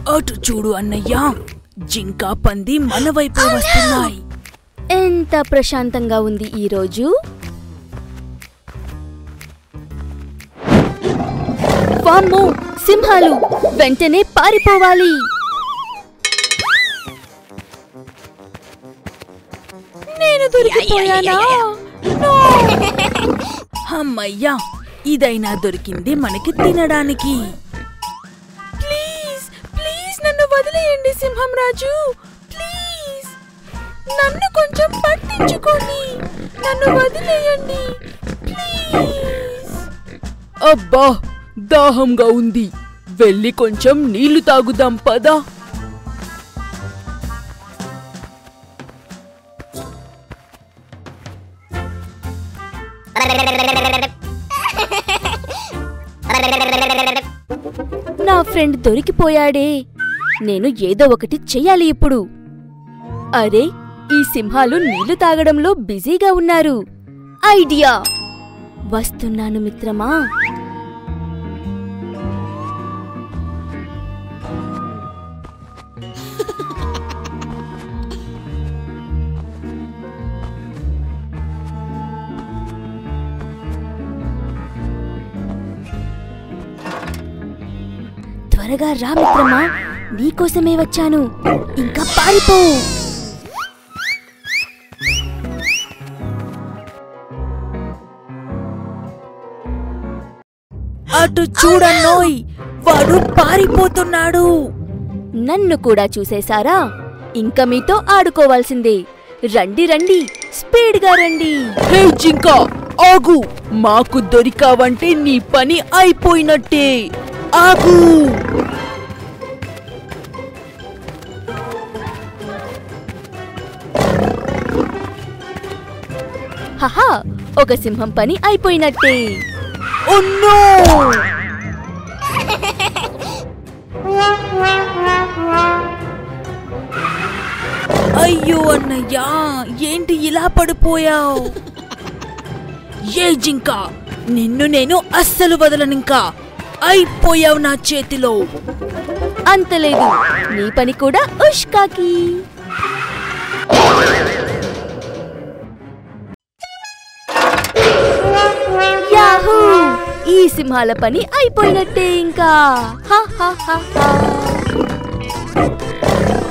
అటు చూడు అన్నయ్య జింక పంది మన వైపే వస్తున్నాయి ఎంత ప్రశాంతంగా ఉంది ఈరోజు వామ్మో సింహాలు వెంటనే పారిపోవాలి నేను దొరికిపోయానా అమ్మయ్యా ఇదైనా దొరికింది మనకి తినడానికి ప్లీజ్ ప్లీజ్ నన్ను వదిలేయండి సింహం రాజు ప్లీజ్ నన్ను కొంచెం పట్టించుకోండి నన్ను వదిలేయండి ప్లీజ్ అబ్బా దాహంగా ఉంది వెళ్ళి కొంచెం నీళ్లు తాగుదాం పదా నా ఫ్రెండ్ దొరికిపోయాడే నేను ఏదో ఒకటి చెయ్యాలి ఇప్పుడు అరే ఈ సింహాలు నీళ్లు తాగడంలో బిజీగా ఉన్నారు ఐడియా వస్తున్నాను మిత్రమా త్వరగా రా మిత్రమా నీకోసమే వచ్చాను ఇంకా పారిపో అటు చూడన్నోయ్ వాడు పారిపోతున్నాడు నన్ను కూడా చూసేశారా ఇంకా మీతో ఆడుకోవాల్సిందే రండి రండి స్పీడ్గా రండి హే జింక ఆగు మాకు దొరికావంటే నీ పని అయిపోయినట్టే ఆగు హహా ఒక సింహం పని అయిపోయినట్టే ఓ నో అయ్యో అన్నయ్యా ఏంటి ఇలా పడిపోయావు ఏ జింక నిన్ను నేను అస్సలు వదలనింకా అయిపోయావు నా చేతిలో అంతలేదు నీ పని కూడా ఉష్కాకి యాహూ ఈ సింహాల పని అయిపోయినట్టే ఇంకా హా హా హా హా